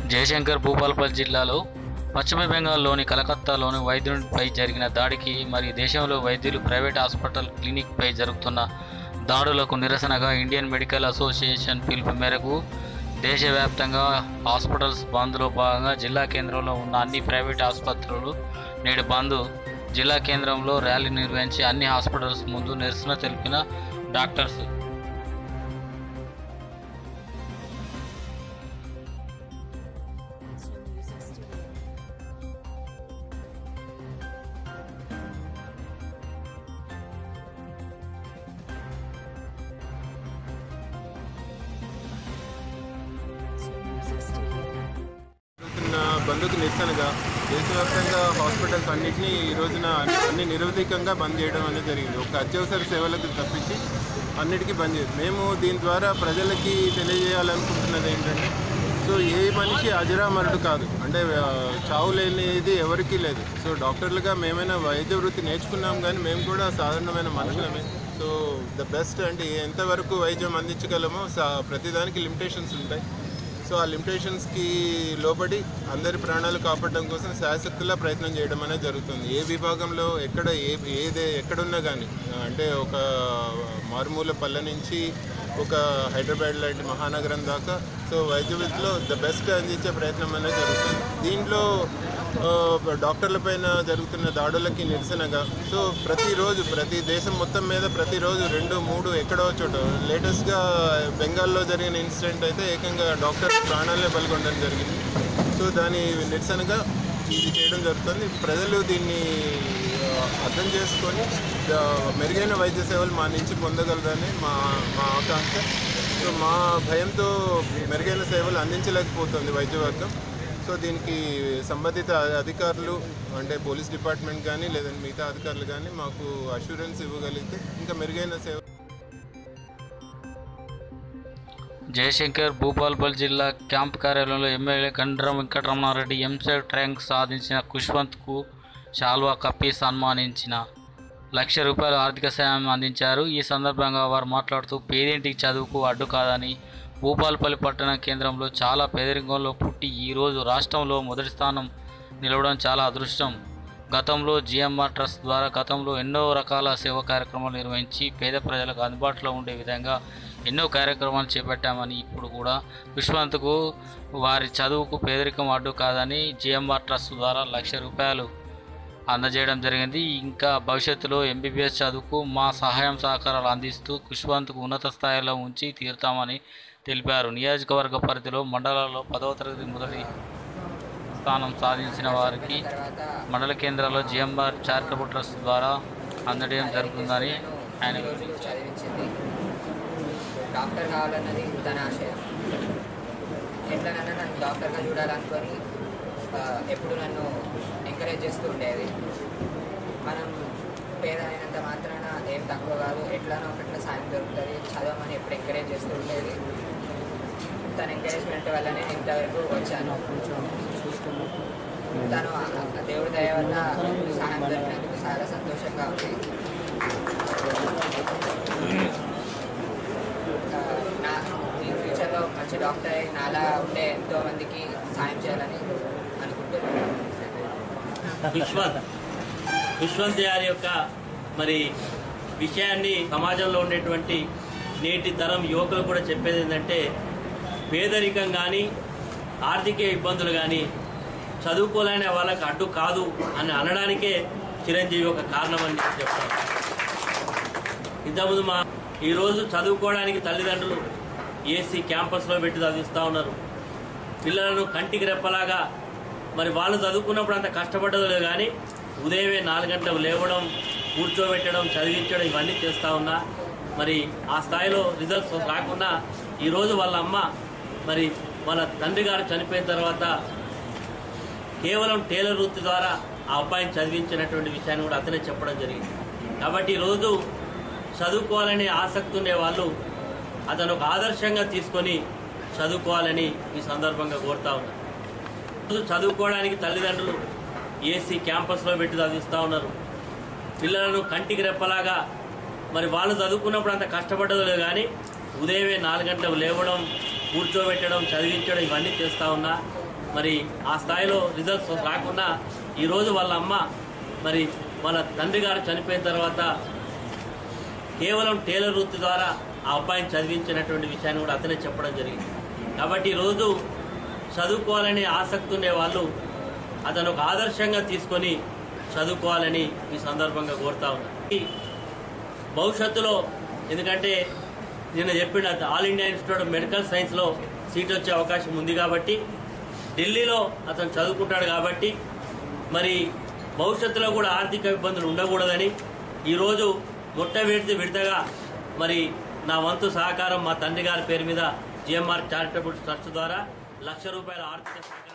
జయశంకర్ భూపాలపల్లి జిల్లాలో పశ్చిమ బెంగాల్లోని కలకత్తాలోని వైద్యునిపై జరిగిన దాడికి మరియు దేశంలో వైద్యులు ప్రైవేట్ హాస్పిటల్ క్లినిక్పై జరుగుతున్న దాడులకు నిరసనగా ఇండియన్ మెడికల్ అసోసియేషన్ పిలుపు మేరకు దేశవ్యాప్తంగా హాస్పిటల్స్ బంద్లో భాగంగా జిల్లా కేంద్రంలో ఉన్న అన్ని ప్రైవేట్ ఆసుపత్రులు నేడు బంద్ జిల్లా కేంద్రంలో ర్యాలీ నిర్వహించి అన్ని హాస్పిటల్స్ ముందు నిరసన తెలిపిన డాక్టర్స్ జరుగుతున్న బంద్కు నిరసనగా దేశవ్యాప్తంగా హాస్పిటల్స్ అన్నింటినీ ఈ రోజున అన్ని నిరవధికంగా బంద్ చేయడం అనేది జరిగింది ఒక అత్యవసర సేవలకు తప్పించి అన్నిటికీ బంద్ చేయదు మేము దీని ద్వారా ప్రజలకి తెలియజేయాలనుకుంటున్నది ఏంటంటే సో ఏ మనిషి అజరామరుడు కాదు అంటే ఆ, చావు లేనిది ఎవరికీ లేదు సో డాక్టర్లుగా మేమైనా వైద్య వృత్తి నేర్చుకున్నాం కానీ మేము కూడా సాధారణమైన మనుషులమే సో ద బెస్ట్ అంటే ఎంతవరకు వైద్యం అందించగలమో సా- ప్రతిదానికి లిమిటేషన్స్ ఉంటాయి సో ఆ లిమిటేషన్స్కి లోబడి అందరి ప్రాణాలు కాపాడడం కోసం శాశక్తులా ప్రయత్నం చేయడం అనేది జరుగుతుంది ఏ విభాగంలో ఎక్కడ ఏ ఏదే ఎక్కడున్నా కానీ అంటే ఒక మారుమూల పల్లె నుంచి ఒక హైదరాబాద్ లాంటి మహానగరం దాకా సో వైద్య విద్యలో ద బెస్ట్ అందించే ప్రయత్నం అనేది జరుగుతుంది దీంట్లో ఆ, డాక్టర్ల పైన జరుగుతున్న దాడులకి నిరసనగా సో ప్రతిరోజు ప్రతి దేశం మొత్తం మీద ప్రతిరోజు రెండు మూడు ఎక్కడో చోట లేటెస్ట్గా బెంగాల్లో జరిగిన ఇన్సిడెంట్ అయితే ఏకంగా డాక్టర్ ప్రాణాలనే బలిగొనడం జరిగింది సో దాని నిరసనగా ఇది చేయడం జరుగుతుంది ప్రజలు దీన్ని ఆ, అర్థం చేసుకొని ఆ, మెరుగైన వైద్య సేవలు మా నుంచి పొందగలరని మా మా ఆకాంక్ష సో మా భయంతో మెరుగైన సేవలు అందించలేకపోతుంది వైద్య వర్గం సో దీనికి సంబంధిత అధికారులు అంటే పోలీస్ డిపార్ట్మెంట్ కానీ లేదంటే మిగతా అధికారులు కానీ మాకు అష్యూరెన్స్ ఇవ్వగలిగితే ఇంకా మెరుగైన సేవ జయశంకర్ భూపాల్పల్లి జిల్లా క్యాంప్ కార్యాలయంలో MLA Gandra Venkataramanareddy EAMCET rank సాధించిన కుష్వంత్కు శాల్వా కప్పి సన్మానించిన లక్ష రూపాయల ఆర్థిక సాయం అందించారు ఈ సందర్భంగా వారు మాట్లాడుతూ పేదింటికి చదువుకు అడ్డు కాదని భూపాలపల్లి పట్టణ కేంద్రంలో చాలా పేదరికంలో పుట్టి ఈరోజు రాష్ట్రంలో మొదటి స్థానం నిలవడం చాలా అదృష్టం గతంలో జిఎంఆర్ ట్రస్ట్ ద్వారా గతంలో ఎన్నో రకాల సేవా కార్యక్రమాలు నిర్వహించి పేద ప్రజలకు అందుబాటులో ఉండే విధంగా ఎన్నో కార్యక్రమాలు చేపట్టామని ఇప్పుడు కూడా విశ్వంత్కు వారి చదువుకు పేదరికం అడ్డు కాదని జిఎంఆర్ ట్రస్ట్ ద్వారా లక్ష రూపాయలు అందజేయడం జరిగింది ఇంకా భవిష్యత్తులో ఎంబీబీఎస్ చదువుకు మా సహాయం సహకారాలు అందిస్తూ కుష్వంత్కు ఉన్నత స్థాయిలో ఉంచి తీరుతామని తెలిపారు నియోజకవర్గ పరిధిలో మండలాల్లో పదవ తరగతి మొదటి స్థానం సాధించిన వారికి మండల కేంద్రాల్లో జిఎంఆర్ చారిటబుల్ ట్రస్ట్ ద్వారా అందజేయడం జరుగుతుందని ఆయన వివరించారు చదివించింది డాక్టర్ కావాలన్నది తన ఆశయం ఎట్లనన్నా నన్ను డాక్టర్గా చూడాలనుకొని ఆ, ఎప్పుడు నన్ను ఎంకరేజ్ చేస్తూ ఉండేది మనం పేద అయినంత మాత్రాన ఏం తక్కువ కాదు ఎట్లానో ఒకట్లా సాయం దొరుకుతుంది చదవమని ఎప్పుడు ఎంకరేజ్ చేస్తూ ఉండేది తన ఎంకరేజ్మెంట్ వల్లనే నేను ఇంతవరకు వచ్చాను తను ఆ దేవుడి దయ వల్ల సహాయం దొరికినందుకు చాలా సంతోషంగా ఉంది ఆ, నా నేను ఫ్యూచర్లో మంచి డాక్టర్ అయి నాలా ఉండే ఎంతో మందికి సాయం చేయాలని అనుకుంటున్నాను విశ్వంత్ విశ్వంత్ గారి యొక్క మరి విషయాన్ని సమాజంలో ఉండేటువంటి నేటి తరం యువకులు కూడా చెప్పేది ఏంటంటే పేదరికం కానీ ఆర్థిక ఇబ్బందులు కానీ చదువుకోలేని వాళ్ళకి అడ్డు కాదు అని అనడానికే చిరంజీవి ఒక కారణమని నేను చెప్తాను ఇంతకుముందు మా ఈరోజు చదువుకోవడానికి తల్లిదండ్రులు ఏసీ క్యాంపస్లో పెట్టి చదివిస్తూ ఉన్నారు పిల్లలను కంటికి రెప్పలాగా మరి వాళ్ళు చదువుకున్నప్పుడు అంత కష్టపడ్డదో లేదు కానీ ఉదయమే నాలుగు గంటలకు లేవడం కూర్చోబెట్టడం చదివించడం ఇవన్నీ చేస్తూ ఉన్నా మరి ఆ స్థాయిలో రిజల్ట్స్ రాకుండా ఈరోజు వాళ్ళ అమ్మ మరి వాళ్ళ తండ్రి గారు చనిపోయిన తర్వాత కేవలం టైలర్ వృత్తి ద్వారా ఆ అబ్బాయిని చదివించినటువంటి విషయాన్ని కూడా అతనే చెప్పడం జరిగింది కాబట్టి ఈరోజు చదువుకోవాలనే ఆసక్తి ఉండే వాళ్ళు అతను ఒక ఆదర్శంగా తీసుకొని చదువుకోవాలని ఈ సందర్భంగా కోరుతా ఉన్నారు రోజు చదువుకోవడానికి తల్లిదండ్రులు ఏసీ క్యాంపస్లో పెట్టి చదివిస్తూ ఉన్నారు పిల్లలను కంటికి రెప్పలాగా మరి వాళ్ళు చదువుకున్నప్పుడు అంత కష్టపడ్డదో లేదు కానీ ఉదయమే నాలుగు గంటలకు లేవడం కూర్చోబెట్టడం చదివించడం ఇవన్నీ చేస్తూ ఉన్నా మరి ఆ స్థాయిలో రిజల్ట్స్ రాకుండా ఈరోజు వాళ్ళ అమ్మ మరి వాళ్ళ తండ్రి గారు చనిపోయిన తర్వాత కేవలం టైలర్ వృత్తి ద్వారా ఆ అబ్బాయిని చదివించినటువంటి విషయాన్ని కూడా అతనే చెప్పడం జరిగింది కాబట్టి ఈరోజు చదువుకోవాలనే ఆసక్తి ఉండే వాళ్ళు అతను ఒక ఆదర్శంగా తీసుకొని చదువుకోవాలని ఈ సందర్భంగా కోరుతా ఉన్నా ఈ భవిష్యత్తులో ఎందుకంటే నిన్న చెప్పిన All India Institute of Medical సైన్స్లో సీట్ వచ్చే అవకాశం ఉంది కాబట్టి ఢిల్లీలో అతను చదువుకుంటాడు కాబట్టి మరి భవిష్యత్తులో కూడా ఆర్థిక ఇబ్బందులు ఉండకూడదని ఈరోజు మొట్టవిడితే విడతగా మరి నా వంతు సహకారం మా తండ్రి గారి పేరు మీద జిఎంఆర్ చారిటబుల్ ట్రస్ట్ ద్వారా లక్ష రూపాయల ఆర్థిక సహకారం